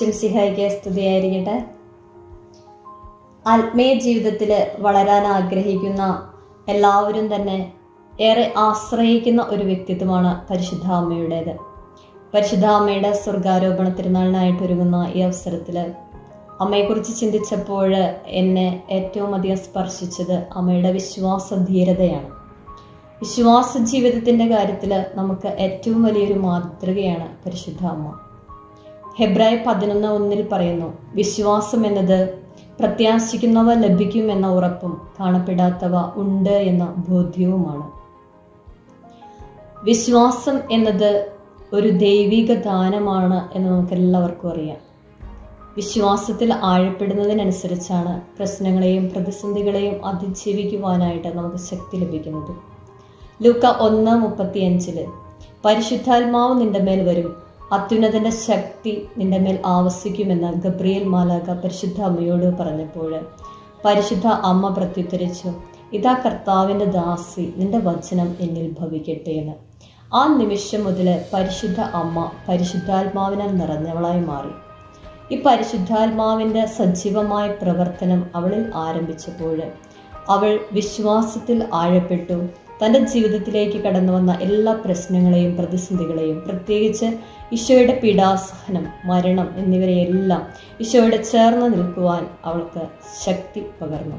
ശിംസിഹായിക്ക് സ്തുതിയായിരിക്കട്ടെ ആത്മീയ ജീവിതത്തിൽ വളരാൻ ആഗ്രഹിക്കുന്ന എല്ലാവരും തന്നെ ഏറെ ആശ്രയിക്കുന്ന ഒരു വ്യക്തിത്വമാണ് പരിശുദ്ധ അമ്മയുടേത് പരിശുദ്ധ അമ്മയുടെ സ്വർഗാരോപണ തിരുനാളിനായിട്ട് ഒരുങ്ങുന്ന ഈ അവസരത്തിൽ അമ്മയെക്കുറിച്ച് ചിന്തിച്ചപ്പോൾ എന്നെ ഏറ്റവും അധികം സ്പർശിച്ചത് അമ്മയുടെ വിശ്വാസ ധീരതയാണ് വിശ്വാസ ജീവിതത്തിൻ്റെ കാര്യത്തിൽ നമുക്ക് ഏറ്റവും വലിയൊരു മാതൃകയാണ് പരിശുദ്ധ അമ്മ ഹെബ്രായ പതിനൊന്ന് ഒന്നിൽ പറയുന്നു വിശ്വാസം എന്നത് പ്രത്യാശിക്കുന്നവ ലഭിക്കും എന്ന ഉറപ്പും കാണപ്പെടാത്തവ ഉണ്ട് എന്ന ബോധ്യവുമാണ് വിശ്വാസം എന്നത് ഒരു ദൈവിക ദാനമാണ് എന്ന് നമുക്ക് എല്ലാവർക്കും അറിയാം വിശ്വാസത്തിൽ ആഴപ്പെടുന്നതിനനുസരിച്ചാണ് പ്രശ്നങ്ങളെയും പ്രതിസന്ധികളെയും അതിജീവിക്കുവാനായിട്ട് നമുക്ക് ശക്തി ലഭിക്കുന്നത് ലൂക്ക ഒന്ന് മുപ്പത്തിയഞ്ചില് പരിശുദ്ധാത്മാവ് നിന്റെ മേൽ വരും അത്യുന്നതന്റെ ശക്തി നിന്റെ മേൽ ആവസിക്കുമെന്ന് ഗബ്രിയേൽ മാലാക പരിശുദ്ധ അമ്മയോട് പറഞ്ഞപ്പോൾ പരിശുദ്ധ അമ്മ പ്രത്യുത്തരിച്ചു ഇതാ കർത്താവിൻ്റെ ദാസി നിന്റെ വചനം എന്നിൽ ഭവിക്കട്ടെ എന്ന് ആ നിമിഷം മുതൽ പരിശുദ്ധ അമ്മ പരിശുദ്ധാത്മാവിനാൽ നിറഞ്ഞവളായി മാറി ഈ പരിശുദ്ധാത്മാവിൻ്റെ സജീവമായ പ്രവർത്തനം അവളിൽ ആരംഭിച്ചപ്പോൾ അവൾ വിശ്വാസത്തിൽ ആഴപ്പെട്ടു തൻ്റെ ജീവിതത്തിലേക്ക് കടന്നു വന്ന എല്ലാ പ്രശ്നങ്ങളെയും പ്രതിസന്ധികളെയും പ്രത്യേകിച്ച് ഈശോയുടെ പീഡാസഹനം മരണം എന്നിവരെയെല്ലാം ഈശോയുടെ ചേർന്ന് നിൽക്കുവാൻ അവൾക്ക് ശക്തി പകർന്നു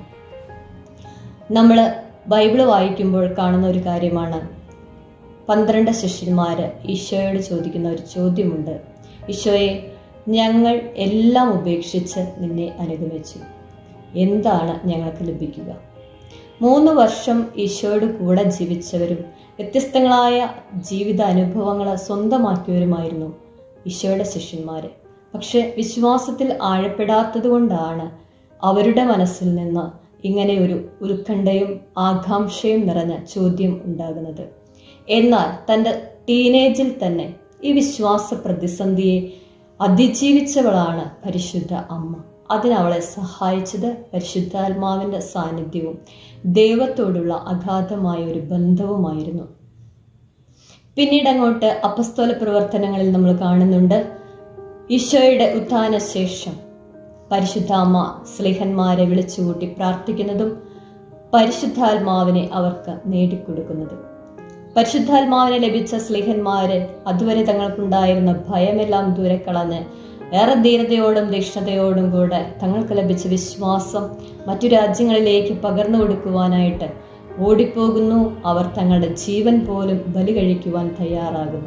നമ്മൾ ബൈബിള് വായിക്കുമ്പോൾ കാണുന്ന ഒരു കാര്യമാണ് പന്ത്രണ്ട് ശിഷ്യന്മാർ ഈശോയോട് ചോദിക്കുന്ന ഒരു ചോദ്യമുണ്ട് ഈശോയെ ഞങ്ങൾ എല്ലാം ഉപേക്ഷിച്ച് നിന്നെ അനുഗമിച്ചു എന്താണ് ഞങ്ങൾക്ക് ലഭിക്കുക മൂന്ന് വർഷം ഈശോയോട് കൂടെ ജീവിച്ചവരും വ്യത്യസ്തങ്ങളായ ജീവിത അനുഭവങ്ങൾ സ്വന്തമാക്കിയവരുമായിരുന്നു ഈശോയുടെ ശിഷ്യന്മാർ പക്ഷെ വിശ്വാസത്തിൽ ആഴപ്പെടാത്തത് കൊണ്ടാണ് അവരുടെ മനസ്സിൽ നിന്ന് ഇങ്ങനെ ഒരു ഉത്കണ്ഠയും ആകാംക്ഷയും നിറഞ്ഞ ചോദ്യം ഉണ്ടാകുന്നത് എന്നാൽ തൻ്റെ ടീനേജിൽ തന്നെ ഈ വിശ്വാസ പ്രതിസന്ധിയെ അതിജീവിച്ചവളാണ് പരിശുദ്ധ അമ്മ അതിനവളെ സഹായിച്ചത് പരിശുദ്ധാത്മാവിൻ്റെ സാന്നിധ്യവും ദൈവത്തോടുള്ള അഗാധമായ ഒരു ബന്ധവുമായിരുന്നു പിന്നീട് അങ്ങോട്ട് അപസ്തോല പ്രവർത്തനങ്ങളിൽ നമ്മൾ കാണുന്നുണ്ട് ഈശോയുടെ ഉത്ഥാന ശേഷം പരിശുദ്ധ അമ്മ സ്ലിഹന്മാരെ വിളിച്ചുകൂട്ടി പ്രാർത്ഥിക്കുന്നതും പരിശുദ്ധാത്മാവിനെ അവർക്ക് നേടിക്കൊടുക്കുന്നതും പരിശുദ്ധാത്മാവിനെ ലഭിച്ച സ്ലിഹന്മാര് അതുവരെ തങ്ങൾക്കുണ്ടായിരുന്ന ഭയമെല്ലാം ദൂരെ കളഞ്ഞ് ഏറെ ധീരതയോടും തീക്ഷ്ണതയോടും കൂടെ തങ്ങൾക്ക് ലഭിച്ച വിശ്വാസം മറ്റു രാജ്യങ്ങളിലേക്ക് പകർന്നു കൊടുക്കുവാനായിട്ട് ഓടിപ്പോകുന്നു അവർ തങ്ങളുടെ ജീവൻ പോലും ബലി കഴിക്കുവാൻ തയ്യാറാകുന്നു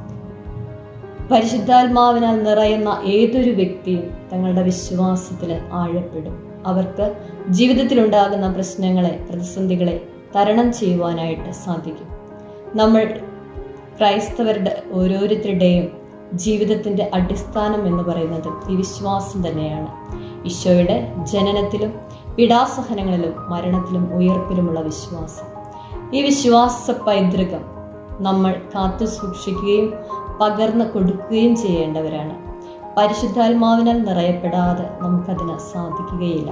പരിശുദ്ധാത്മാവിനാൽ നിറയുന്ന ഏതൊരു വ്യക്തിയും തങ്ങളുടെ വിശ്വാസത്തിൽ ആഴപ്പെടും അവർക്ക് ജീവിതത്തിലുണ്ടാകുന്ന പ്രശ്നങ്ങളെ പ്രതിസന്ധികളെ തരണം ചെയ്യുവാനായിട്ട് സാധിക്കും നമ്മൾ ക്രൈസ്തവരുടെ ഓരോരുത്തരുടെയും ജീവിതത്തിൻ്റെ അടിസ്ഥാനം എന്ന് പറയുന്നത് ഈ വിശ്വാസം തന്നെയാണ് ഈശോയുടെ ജനനത്തിലും പീഡാസഹനങ്ങളിലും മരണത്തിലും ഉയർപ്പിലുമുള്ള വിശ്വാസം ഈ വിശ്വാസ പൈതൃകം നമ്മൾ കാത്തു സൂക്ഷിക്കുകയും പകർന്നു കൊടുക്കുകയും ചെയ്യേണ്ടവരാണ് പരിശുദ്ധാത്മാവിനാൽ നിറയപ്പെടാതെ നമുക്കതിന് സാധിക്കുകയില്ല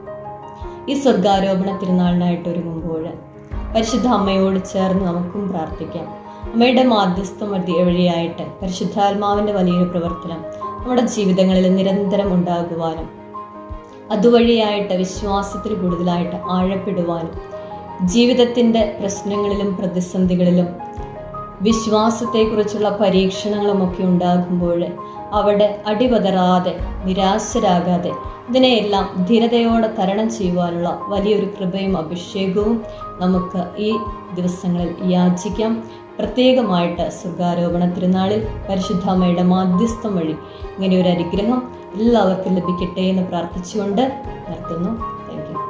ഈ സ്വർഗാരോപണ തിരുനാളിനായിട്ട് ഒരുങ്ങുമ്പോൾ പരിശുദ്ധ അമ്മയോട് ചേർന്ന് നമുക്കും പ്രാർത്ഥിക്കാം അമ്മയുടെ മാധ്യസ്ഥം വഴി വഴിയായിട്ട് പരിശുദ്ധാത്മാവിൻ്റെ വലിയൊരു പ്രവർത്തനം നമ്മുടെ ജീവിതങ്ങളിൽ നിരന്തരം ഉണ്ടാകുവാനും അതുവഴിയായിട്ട് വിശ്വാസത്തിൽ കൂടുതലായിട്ട് ആഴപ്പെടുവാനും ജീവിതത്തിൻ്റെ പ്രശ്നങ്ങളിലും പ്രതിസന്ധികളിലും വിശ്വാസത്തെക്കുറിച്ചുള്ള പരീക്ഷണങ്ങളുമൊക്കെ ഉണ്ടാകുമ്പോൾ അവിടെ അടിപതറാതെ നിരാശരാകാതെ ഇതിനെയെല്ലാം ധീരതയോടെ തരണം ചെയ്യുവാനുള്ള വലിയൊരു കൃപയും അഭിഷേകവും നമുക്ക് ഈ ദിവസങ്ങളിൽ യാചിക്കാം പ്രത്യേകമായിട്ട് സ്വർഗാരോപണ തിരുനാളിൽ പരിശുദ്ധാമ്മയുടെ മാധ്യസ്ഥം വഴി ഇങ്ങനെ ഒരു അനുഗ്രഹം എല്ലാവർക്കും ലഭിക്കട്ടെ എന്ന് പ്രാർത്ഥിച്ചുകൊണ്ട് നിർത്തുന്നു thank you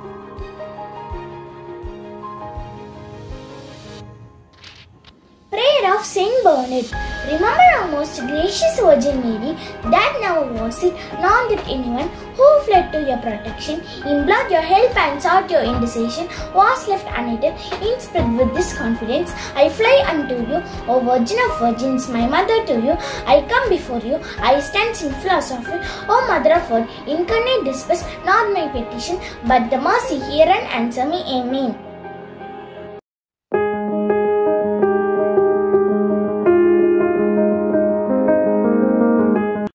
Prayer of Saint Bernard. Remember our most gracious Virgin Mary, that never was it, nor did anyone who fled to your protection, implored your help and sought your intercession, was left unaided. Inspired with this confidence, I fly unto you, O Virgin of Virgins, my Mother to you. I come before you, I stand in philosophy, O Mother of God, incarnate despise not my petition, but the mercy hear and answer me. Amen.